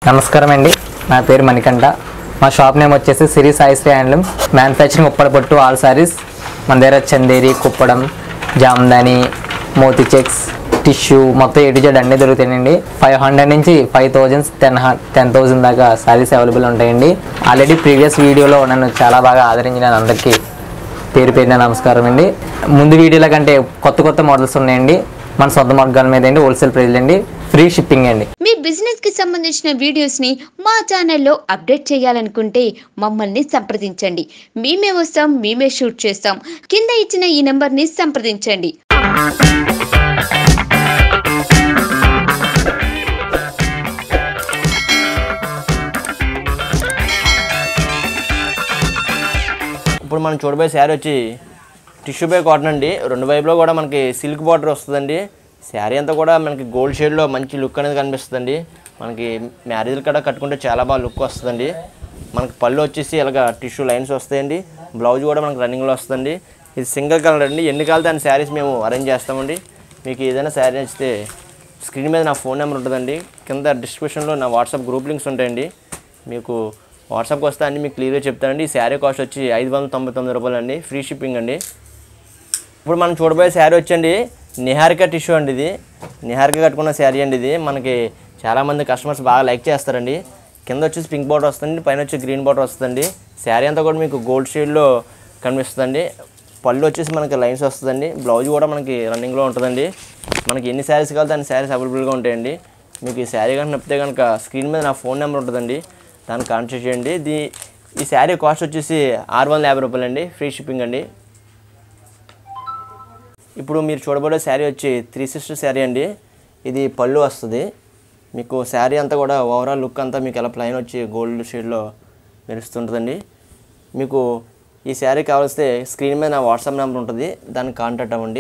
నమస్కారం అండి నా పేరు మణికంఠ మా షాప్ నేమ్ వచ్చేసి సిరి సాయిశ్రీ హ్యాండ్లూమ్ మ్యానుఫ్యాక్చరింగ్ ఉప్పడ పట్టు ఆల్ సారీస్ మన దగ్గర చందేరి కుప్పడం జామ్దాని మోతి చెక్స్ టిష్యూ మొత్తం ఏ టు జెడ్ అన్నీ దొరుకుతాయండి ఫైవ్ హండ్రెడ్ నుంచి five thousands ten ten thousand దాకా సారీస్ అవైలబుల్ ఉంటాయండి ఆల్రెడీ ప్రీవియస్ వీడియోలో నన్ను చాలా బాగా ఆదరించిన అందరికీ పేరు పేరున నమస్కారం అండి ముందు వీడియోల కంటే కొత్త కొత్త మోడల్స్ ఉన్నాయండి మన సొంత మార్గాల మీద అండి హోల్సేల్ ప్రైస్ అండి ఫ్రీ షిప్పింగ్ అండి మీ బిజినెస్ కి సంబంధించిన వీడియోస్ ని మా ఛానల్లో అప్డేట్ చేయాలనుకుంటే మమ్మల్ని సంప్రదించండి మేమే వస్తాం మేమే షూట్ చేస్తాం కింద ఇచ్చిన ఈ నెంబర్ ని సంప్రదించండి ఇప్పుడు మనం చూడబోయే శారీ వచ్చి టిష్యూ బై కాటన్ అండి రెండు వైపులో కూడా మనకి సిల్క్ బార్డర్ వస్తుందండి శారీ అంతా కూడా మనకి గోల్డ్ షేడ్లో మంచి లుక్ అనేది కనిపిస్తుందండి మనకి మ్యారేజ్లు కూడా కట్టుకుంటే చాలా బాగా లుక్ వస్తుందండి మనకి పళ్ళు వచ్చేసి ఇలాగ టిష్యూ లైన్స్ వస్తాయండి బ్లౌజ్ కూడా మనకి రన్నింగ్లో వస్తుందండి ఇది సింగిల్ కలర్ అండి ఎన్ని కావాలి దాని శారీస్ మేము అరేంజ్ చేస్తామండి మీకు ఏదైనా శారీ నచ్చితే స్క్రీన్ మీద నా ఫోన్ నెంబర్ ఉంటుందండి కింద డిస్క్రిప్షన్లో నా వాట్సాప్ గ్రూప్ లింక్స్ ఉంటాయండి మీకు వాట్సాప్కి వస్తే అన్ని మీకు క్లియర్గా చెప్తానండి ఈ శారీ కాస్ట్ వచ్చి ఐదు వందల తొంభై తొమ్మిది రూపాయలు అండి ఫ్రీ షిప్పింగ్ అండి ఇప్పుడు మనం చూడబోయే శారీ వచ్చండి నిహారిక టిష్యూ అండి ఇది నిహారిక కట్టుకున్న శారీ అండి ఇది మనకి చాలామంది కస్టమర్స్ బాగా లైక్ చేస్తారండి కింద వచ్చేసి పింక్ బార్డర్ వస్తుంది పైన వచ్చి గ్రీన్ బార్డర్ వస్తుందండి శారీ అంతా కూడా మీకు గోల్డ్ షేడ్లో కనిపిస్తుందండి పళ్ళు వచ్చేసి మనకి లైన్స్ వస్తుందండి బ్లౌజ్ కూడా మనకి రన్నింగ్లో ఉంటుందండి మనకి ఎన్ని శారీస్ కావాలి దాని శారీస్ అవైలబుల్గా ఉంటాయండి మీకు ఈ శారీ కనుక నప్పితే కనుక స్క్రీన్ మీద నా ఫోన్ నెంబర్ ఉంటుందండి దాన్ని కాంటాక్ట్ చేయండి ఇది ఈ శారీ కాస్ట్ వచ్చేసి ఆరు వందల యాభై రూపాయలు అండి ఫ్రీ షిప్పింగ్ అండి ఇప్పుడు మీరు చూడబోయే శారీ వచ్చి త్రీ సిస్టర్ శారీ అండి ఇది పళ్ళు వస్తుంది మీకు శారీ అంతా కూడా ఓవరాల్ లుక్ అంతా మీకు ఎలా ప్లైన్ వచ్చి గోల్డ్ షేడ్లో మెరుస్తుంటుందండి మీకు ఈ శారీ కావాల్స్తే స్క్రీన్ మీద నా వాట్సాప్ నెంబర్ ఉంటుంది దాన్ని కాంటాక్ట్ అవ్వండి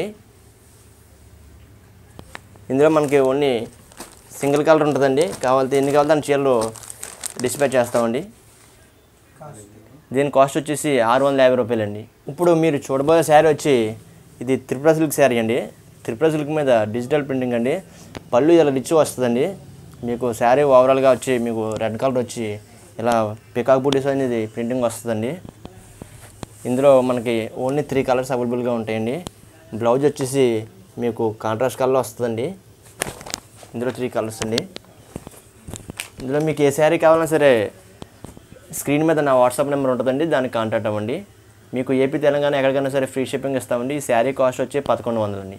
ఇందులో మనకి ఓన్లీ సింగిల్ కలర్ ఉంటుందండి కావాలంటే ఎన్ని కావాలి దాని చీరలు డిస్పాచ్ చేస్తామండి దీని కాస్ట్ వచ్చేసి ఆరు వందల యాభై రూపాయలండి ఇప్పుడు మీరు చూడబోయే శారీ వచ్చి ఇది త్రిపుర సిల్క్ శారీ అండి త్రిపుర సిల్క్ మీద డిజిటల్ ప్రింటింగ్ అండి పళ్ళు ఇలా రిచ్ వస్తుందండి మీకు శారీ ఓవరాల్గా వచ్చి మీకు రెడ్ కలర్ వచ్చి ఇలా పికాక్ బూటీస్ అనేది ప్రింటింగ్ వస్తుందండి ఇందులో మనకి ఓన్లీ త్రీ కలర్స్ అవైలబుల్గా ఉంటాయండి బ్లౌజ్ వచ్చేసి మీకు కాంట్రాస్ట్ కలర్ వస్తుందండి ఇందులో త్రీ కలర్స్ అండి ఇందులో మీకు ఏ శారీ కావాలన్నా సరే స్క్రీన్ మీద నా వాట్సాప్ నెంబర్ ఉంటుందండి దానికి కాంటాక్ట్ అవ్వండి మీకు ఏపీ తెలంగాణ ఎక్కడికైనా సరే ఫ్రీ షిప్పింగ్ ఇస్తామండి ఈ శారీ కాస్ట్ వచ్చి పదకొండు వందలండి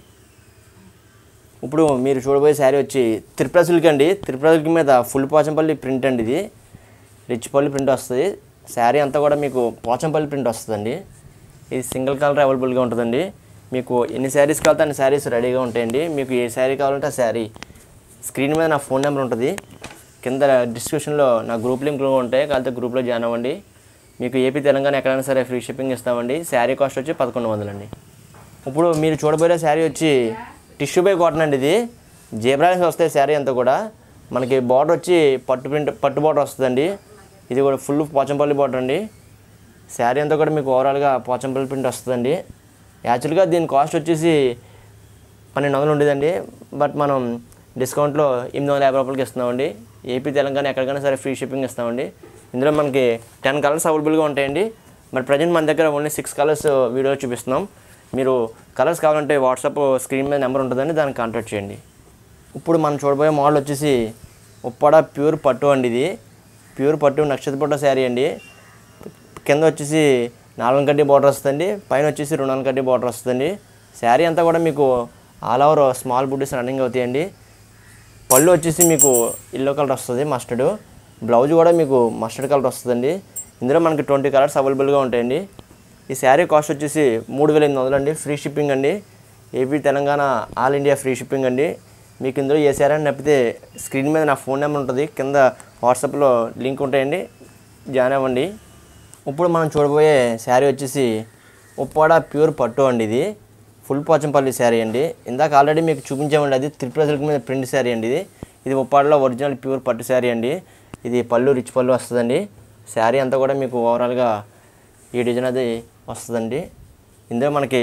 ఇప్పుడు మీరు చూడబోయే శారీ వచ్చి త్రిపుర సిల్క్ అండి త్రిపుర సిల్క్ మీద ఫుల్ పోచంపల్లి ప్రింట్ అండి ఇది రిచ్ పల్లి ప్రింట్ వస్తుంది శారీ అంతా కూడా మీకు పోచంపల్లి ప్రింట్ వస్తుందండి ఇది సింగిల్ కలర్ అవైలబుల్గా ఉంటుందండి మీకు ఎన్ని శారీస్ కావాలంటే అన్ని శారీస్ రెడీగా ఉంటాయండి మీకు ఏ శారీ కావాలంటే ఆ శారీ స్క్రీన్ మీద నా ఫోన్ నెంబర్ ఉంటుంది కింద డిస్క్రిప్షన్లో నా గ్రూప్ లింక్లు ఉంటాయి కాకపోతే గ్రూప్లో జాయిన్ అవ్వండి మీకు ఏపీ తెలంగాణ ఎక్కడైనా సరే ఫ్రీ షిప్పింగ్ ఇస్తామండి శారీ కాస్ట్ వచ్చి పదకొండు వందలండి ఇప్పుడు మీరు చూడబోయే శారీ వచ్చి టిష్యూ బై కాటన్ అండి ఇది జేబ్రాన్స్ వస్తాయి శారీ అంతా కూడా మనకి బార్డర్ వచ్చి పట్టు ప్రింట్ పట్టు బార్డర్ వస్తుందండి ఇది కూడా ఫుల్ పోచంపల్లి బార్డర్ అండి శారీ అంతా కూడా మీకు ఓవరాల్గా పోచంపల్లి ప్రింట్ వస్తుందండి యాక్చువల్గా దీని కాస్ట్ వచ్చేసి పన్నెండు వందలు ఉండేదండి బట్ మనం డిస్కౌంట్లో ఎనిమిది వందల యాభై రూపాయలకి ఇస్తున్నామండి ఏపీ తెలంగాణ ఎక్కడికైనా సరే ఫ్రీ షిప్పింగ్ ఇస్తామండి ఇందులో మనకి టెన్ కలర్స్ అవైలబుల్గా ఉంటాయండి బట్ ప్రజెంట్ మన దగ్గర ఓన్లీ సిక్స్ కలర్స్ వీడియో చూపిస్తున్నాం మీరు కలర్స్ కావాలంటే వాట్సాప్ స్క్రీన్ మీద నెంబర్ ఉంటుందండి దాన్ని కాంటాక్ట్ చేయండి ఇప్పుడు మనం చూడబోయే మోడల్ వచ్చేసి ఉప్పాడ ప్యూర్ పట్టు అండి ఇది ప్యూర్ పట్టు నక్షత్ర పట్టు శారీ అండి కింద వచ్చేసి నాలుగు కడ్డీ బార్డర్ వస్తుందండి పైన వచ్చేసి రెండు నాలుగు కడ్డీ బార్డర్ వస్తుందండి శారీ అంతా కూడా మీకు all over small buddies running అవుతాయండి పళ్ళు వచ్చేసి మీకు ఎల్లో కలర్ వస్తుంది మస్టర్డ్ బ్లౌజ్ కూడా మీకు మస్టర్డ్ కలర్ వస్తుందండి ఇందులో మనకి ట్వంటీ కలర్స్ అవైలబుల్గా ఉంటాయండి ఈ శారీ కాస్ట్ వచ్చేసి మూడు వేల ఎనిమిది వందలు అండి ఫ్రీ షిప్పింగ్ అండి AP Telangana all India free shipping అండి మీకు ఇందులో ఏ శారీ అని నప్పితే స్క్రీన్ మీద నా ఫోన్ నెంబర్ ఉంటుంది కింద వాట్సాప్లో లింక్ ఉంటాయండి జాయిన్ అవ్వండి ఇప్పుడు మనం చూడబోయే శారీ వచ్చేసి ఉప్పాడ ప్యూర్ పట్టు అండి ఇది ఫుల్ పోచంపల్లి శారీ అండి ఇందాక ఆల్రెడీ మీకు చూపించామండి అది త్రిపుర సిల్క్ మీద ప్రింట్ శారీ అండి ఇది ఇది ఉప్పాడలో ఒరిజినల్ ప్యూర్ పట్టు శారీ అండి ఇది పళ్ళు రిచ్ పళ్ళు వస్తుందండి శారీ అంతా కూడా మీకు ఓవరాల్గా ఈ డిజైన్ అది వస్తుందండి ఇందులో మనకి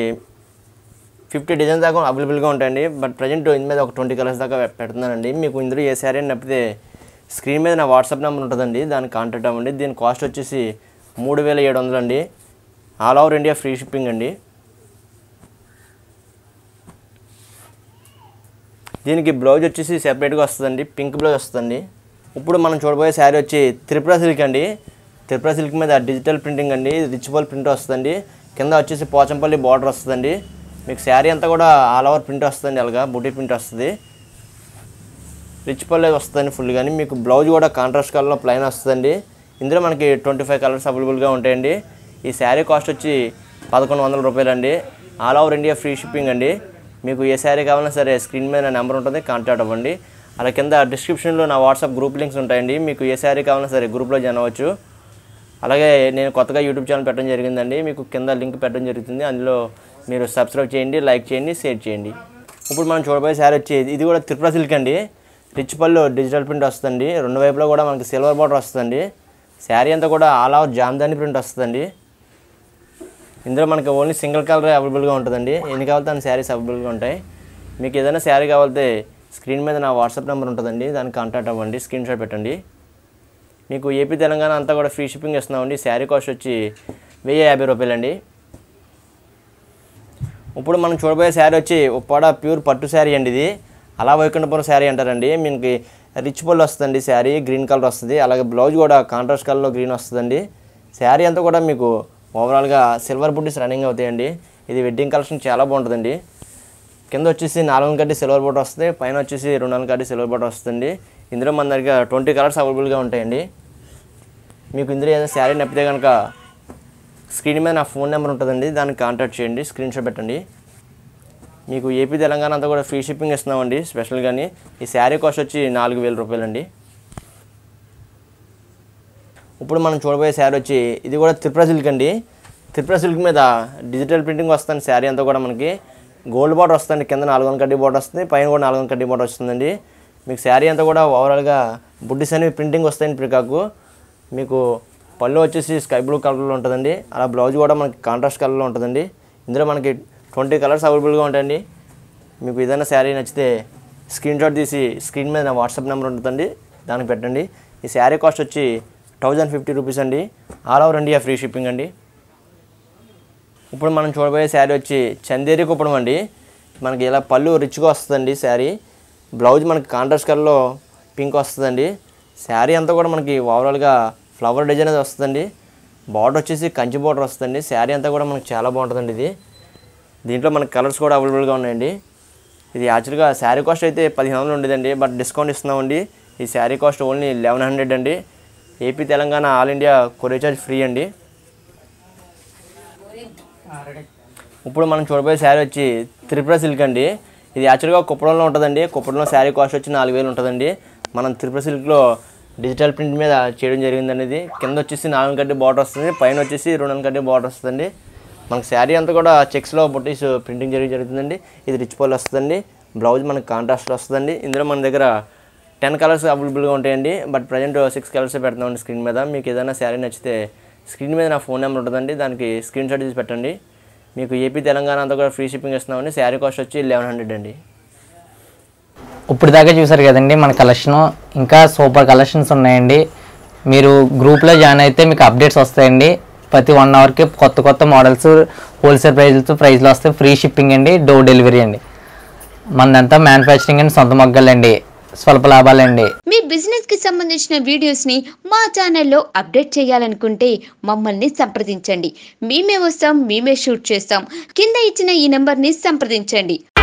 ఫిఫ్టీ డిజైన్స్ దాకా అవైలబుల్గా ఉంటాయండి బట్ ప్రజెంట్ ఇందు మీద ఒక ట్వంటీ కలర్స్ దాకా పెడుతున్నానండి మీకు ఇందులో ఏ శారీ అని నప్పితే స్క్రీన్ మీద నా వాట్సాప్ నెంబర్ ఉంటుందండి దాన్ని కాంటాక్ట్ అవ్వండి దీని కాస్ట్ వచ్చేసి మూడు వేల ఏడు వందలు అండి all over India free shipping అండి దీనికి బ్లౌజ్ వచ్చేసి సెపరేట్గా వస్తుందండి పింక్ బ్లౌజ్ వస్తుందండి ఇప్పుడు మనం చూడబోయే శారీ వచ్చి త్రిపుర సిల్క్ అండి త్రిపుర సిల్క్ మీద డిజిటల్ ప్రింటింగ్ అండి రిచ్ బాల్ ప్రింట్ వస్తుందండి కింద వచ్చేసి పోచంపల్లి బార్డర్ వస్తుందండి మీకు శారీ అంతా కూడా ఆల్ ఓవర్ ప్రింట్ వస్తుందండి అలాగా బుటీ ప్రింట్ వస్తుంది రిచ్ పల్లె వస్తుందండి ఫుల్ కానీ మీకు బ్లౌజ్ కూడా కాంట్రాస్ట్ కలర్లో ప్లైన్ వస్తుందండి ఇందులో మనకి ట్వంటీ ఫైవ్ కలర్స్ అవైలబుల్గా ఉంటాయండి ఈ శారీ కాస్ట్ వచ్చి పదకొండు వందల రూపాయలండి all over India free shipping అండి మీకు ఏ శారీ కావాలన్నా సరే స్క్రీన్ మీద నా నెంబర్ ఉంటుంది కాంటాక్ట్ అవ్వండి అలా కింద డిస్క్రిప్షన్లో నా వాట్సాప్ గ్రూప్ లింక్స్ ఉంటాయండి మీకు ఏ శారీ కావాలన్నా సరే గ్రూప్లో జాయిన్ అవ్వచ్చు అలాగే నేను కొత్తగా యూట్యూబ్ ఛానల్ పెట్టడం జరిగిందండి మీకు కింద లింక్ పెట్టడం జరుగుతుంది అందులో మీరు సబ్స్క్రైబ్ చేయండి లైక్ చేయండి షేర్ చేయండి ఇప్పుడు మనం చూడబోయే శారీ వచ్చి ఇది కూడా త్రిపుర సిల్క్ అండి రిచ్ పళ్ళు డిజిటల్ ప్రింట్ వస్తుందండి రెండు వైపులో కూడా మనకి సిల్వర్ బార్డర్ వస్తుందండి శారీ అంతా కూడా ఆల్ ఓవర్ జామ్దాని ప్రింట్ వస్తుందండి ఇందులో మనకి ఓన్లీ సింగిల్ కలర్ అవైలబుల్గా ఉంటుందండి ఎన్ని కావాలితే అన్ని శారీస్ అవైలబుల్గా ఉంటాయి మీకు ఏదైనా శారీ కావాలితే స్క్రీన్ మీద నా వాట్సాప్ నెంబర్ ఉంటుందండి దానికి కాంటాక్ట్ అవ్వండి స్క్రీన్ షాట్ పెట్టండి మీకు ఏపీ తెలంగాణ అంతా కూడా ఫ్రీ షిప్పింగ్ ఇస్తున్నామండి శారీ కాస్ట్ వచ్చి వెయ్యి యాభై రూపాయలండి ఇప్పుడు మనం చూడబోయే శారీ వచ్చి ఉప్పాడ ప్యూర్ పట్టు శారీ అండి ఇది అలా వైకుంఠపురం శారీ అంటారండి మీకు రిచ్ పళ్ళు వస్తుందండి శారీ గ్రీన్ కలర్ వస్తుంది అలాగే బ్లౌజ్ కూడా కాంట్రాస్ట్ కలర్లో గ్రీన్ వస్తుందండి శారీ అంతా కూడా మీకు ఓవరాల్గా సిల్వర్ బుడ్డీస్ రన్నింగ్ అవుతాయండి ఇది వెడ్డింగ్ కలెక్షన్ చాలా బాగుంటుందండి కింద వచ్చేసి నాలుగు కట్టి సిల్వర్ బోట్ వస్తుంది పైన వచ్చేసి రెండు నాలుగు కట్టి సిల్వర్ బోట్ వస్తుంది ఇందులో మన దగ్గర ట్వంటీ కలర్స్ అవైలబుల్గా ఉంటాయండి మీకు ఇందులో ఏదైనా శారీ నప్పితే కనుక స్క్రీన్ మీద నా ఫోన్ నెంబర్ ఉంటుందండి దానికి కాంటాక్ట్ చేయండి స్క్రీన్ షాట్ పెట్టండి మీకు ఏపీ తెలంగాణ అంతా కూడా ఫ్రీ షిప్పింగ్ ఇస్తున్నామండి స్పెషల్గాని ఈ శారీ కాస్ట్ వచ్చి నాలుగు వేల రూపాయలండి ఇప్పుడు మనం చూడబోయే శారీ వచ్చి ఇది కూడా త్రిపుర సిల్క్ అండి త్రిపుర సిల్క్ మీద డిజిటల్ ప్రింటింగ్ వస్తుంది శారీ అంతా కూడా మనకి గోల్డ్ బార్డర్ వస్తుంది కింద నాలుగు వందల కడ్డీ బార్డర్ వస్తుంది పైన కూడా నాలుగు వందల కడ్డీ బార్డర్ వస్తుందండి మీకు శారీ అంతా కూడా ఓవరాల్గా బుడ్డిస్ అనేవి ప్రింటింగ్ వస్తాయండి పికాకు మీకు పళ్ళు వచ్చేసి స్కై బ్లూ కలర్లో ఉంటుందండి అలా బ్లౌజ్ కూడా మనకి కాంట్రాస్ట్ కలర్లో ఉంటుందండి ఇందులో మనకి ట్వంటీ కలర్స్ అవైలబుల్గా ఉంటాయండి మీకు ఏదైనా శారీ నచ్చితే స్క్రీన్ షాట్ తీసి స్క్రీన్ మీద నా వాట్సాప్ నెంబర్ ఉంటుందండి దానికి పెట్టండి ఈ శారీ కాస్ట్ వచ్చి థౌజండ్ ఫిఫ్టీ రూపీస్ అండి all over India free shipping అండి ఇప్పుడు మనం చూడబోయే శారీ వచ్చి చందేరి కుప్పడం అండి మనకి ఇలా పళ్ళు రిచ్గా వస్తుందండి శారీ బ్లౌజ్ మనకి కాంట్రాస్ట్ కలర్లో పింక్ వస్తుందండి శారీ అంతా కూడా మనకి ఓవరాల్గా ఫ్లవర్ డిజైన్ అది వస్తుందండి బార్డర్ వచ్చేసి కంచి బార్డర్ వస్తుందండి శారీ అంతా కూడా మనకి చాలా బాగుంటుందండి ఇది దీంట్లో మనకి కలర్స్ కూడా అవైలబుల్గా ఉన్నాయండి ఇది యాక్చువల్గా శారీ కాస్ట్ అయితే పదిహేను వందలు ఉండేదండి బట్ డిస్కౌంట్ ఇస్తున్నామండి ఈ sari cost only eleven hundred అండి AP Telangana all India courier charge free అండి ఇప్పుడు మనం చూడబోయే శారీ వచ్చి త్రిపుర సిల్క్ అండి ఇది యాక్చువల్గా కుప్పడంలో ఉంటుందండి కుప్పడంలో శారీ కాస్ట్ వచ్చి నాలుగు వేలు ఉంటుందండి మనం త్రిపుర సిల్క్లో డిజిటల్ ప్రింట్ మీద చేయడం జరిగిందండి ఇది కింద వచ్చేసి నాలుగు గడ్డి బార్డర్ వస్తుంది పైన వచ్చేసి రెండు గడ్డి బార్డర్ వస్తుందండి మనకి శారీ అంతా కూడా చెక్స్లో బుట్టీస్ ప్రింటింగ్ జరిగి జరుగుతుందండి ఇది రిచ్ పోల్ వస్తుందండి బ్లౌజ్ మనకి కాంట్రాస్ట్లో వస్తుందండి ఇందులో మన దగ్గర టెన్ కలర్స్ అవైలబుల్గా ఉంటాయండి బట్ ప్రజెంట్ సిక్స్ కలర్స్ పెడుతున్నామండి స్క్రీన్ మీద మీకు ఏదైనా శారీ నచ్చితే స్క్రీన్ మీద నా ఫోన్ నెంబర్ ఉంటుందండి దానికి స్క్రీన్ షాట్ తీసి పెట్టండి మీకు ఏపీ తెలంగాణ అంతా కూడా ఫ్రీ షిప్పింగ్ ఇస్తున్నామండి శారీ కాస్ట్ వచ్చి లెవెన్ హండ్రెడ్ అండి ఇప్పుడు దాకా చూసారు కదండి మన కలెక్షన్ ఇంకా సూపర్ కలెక్షన్స్ ఉన్నాయండి మీరు గ్రూప్లో జాయిన్ అయితే మీకు అప్డేట్స్ వస్తాయండి ప్రతి వన్ అవర్కి కొత్త కొత్త మోడల్స్ హోల్సేల్ ప్రైజ్లతో ప్రైజ్లో వస్తాయి ఫ్రీ షిప్పింగ్ అండి డోర్ డెలివరీ అండి మనదంతా మ్యానుఫ్యాక్చరింగ్ అండి సొంత మొగ్గలండి స్వల్ప లాభాలండి మీ బిజినెస్ కి సంబంధించిన వీడియోస్ ని మా ఛానల్లో అప్డేట్ చేయాలనుకుంటే మమ్మల్ని సంప్రదించండి మేమే వస్తాం మేమే షూట్ చేస్తాం కింద ఇచ్చిన ఈ నెంబర్ ని సంప్రదించండి